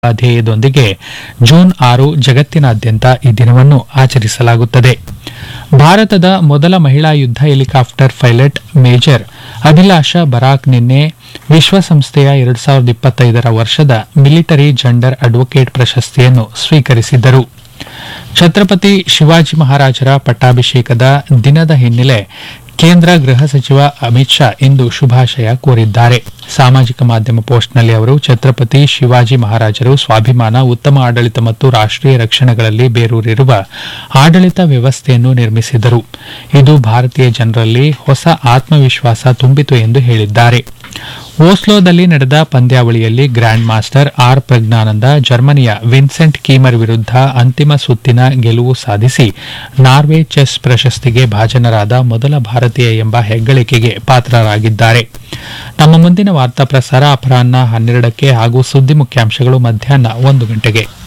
ಧ್ಯೇಯದೊಂದಿಗೆ June ಆರು ಜಗತ್ತಿನಾದ್ಯಂತ ಈ ದಿನವನ್ನು ಆಚರಿಸಲಾಗುತ್ತದೆ ಭಾರತದ ಮೊದಲ ಮಹಿಳಾ ಯುದ್ಧ helicopter pilot major Abhilasha Barak ನಿನ್ನೆ ವಿಶ್ವಸಂಸ್ಥೆಯ ಎರಡ್ ಸಾವಿರದ ಇಪ್ಪತ್ತೈದರ ವರ್ಷದ ಮಿಲಿಟರಿ ಜೆಂಡರ್ ಅಡ್ವೊಕೇಟ್ ಪ್ರಶಸ್ತಿಯನ್ನು ಸ್ವೀಕರಿಸಿದ್ದರು ಛತ್ರಪತಿ ಶಿವಾಜಿ ಮಹಾರಾಜರ ಪಟ್ಟಾಭಿಷೇಕದ ದಿನದ ಹಿನ್ನೆಲೆ ಕೇಂದ್ರ ಗೃಹ ಸಚಿವ ಅಮಿತ್ ಶಾ ಇಂದು ಶುಭಾಶಯ ಕೋರಿದ್ದಾರೆ ಸಾಮಾಜಿಕ ಮಾಧ್ಯಮ ಪೋಸ್ಟ್ನಲ್ಲಿ ಅವರು ಛತ್ರಪತಿ ಶಿವಾಜಿ ಮಹಾರಾಜರು ಸ್ವಾಭಿಮಾನ ಉತ್ತಮ ಆಡಳಿತ ಮತ್ತು ರಾಷ್ಟೀಯ ರಕ್ಷಣೆಗಳಲ್ಲಿ ಬೇರೂರಿರುವ ಆಡಳಿತ ವ್ಯವಸ್ಥೆಯನ್ನು ನಿರ್ಮಿಸಿದರು ಇದು ಭಾರತೀಯ ಜನರಲ್ಲಿ ಹೊಸ ಆತ್ಮವಿಶ್ವಾಸ ತುಂಬಿತು ಎಂದು ಹೇಳಿದ್ದಾರೆ ಓಸ್ಲೋದಲ್ಲಿ ನಡೆದ ಪಂದ್ಯಾವಳಿಯಲ್ಲಿ ಗ್ರ್ಯಾಂಡ್ ಮಾಸ್ಟರ್ ಆರ್ ಪ್ರಜ್ಞಾನಂದ ಜರ್ಮನಿಯ ವಿನ್ಸೆಂಟ್ ಕೀಮರ್ ವಿರುದ್ಧ ಅಂತಿಮ ಸುತ್ತಿನ ಗೆಲುವು ಸಾಧಿಸಿ ನಾರ್ವೆ ಚೆಸ್ ಪ್ರಶಸ್ತಿಗೆ ಭಾಜನರಾದ ಮೊದಲ ಭಾರತೀಯ ಎಂಬ ಹೆಗ್ಗಳಿಕೆಗೆ ಪಾತ್ರರಾಗಿದ್ದಾರೆ ನಮ್ಮ ಮುಂದಿನ ವಾರ್ತಾ ಪ್ರಸಾರ ಅಪರಾಹ್ನ ಹನ್ನೆರಡಕ್ಕೆ ಹಾಗೂ ಸುದ್ದಿ ಮುಖ್ಯಾಂಶಗಳು ಮಧ್ಯಾಹ್ನ ಒಂದು ಗಂಟೆಗೆ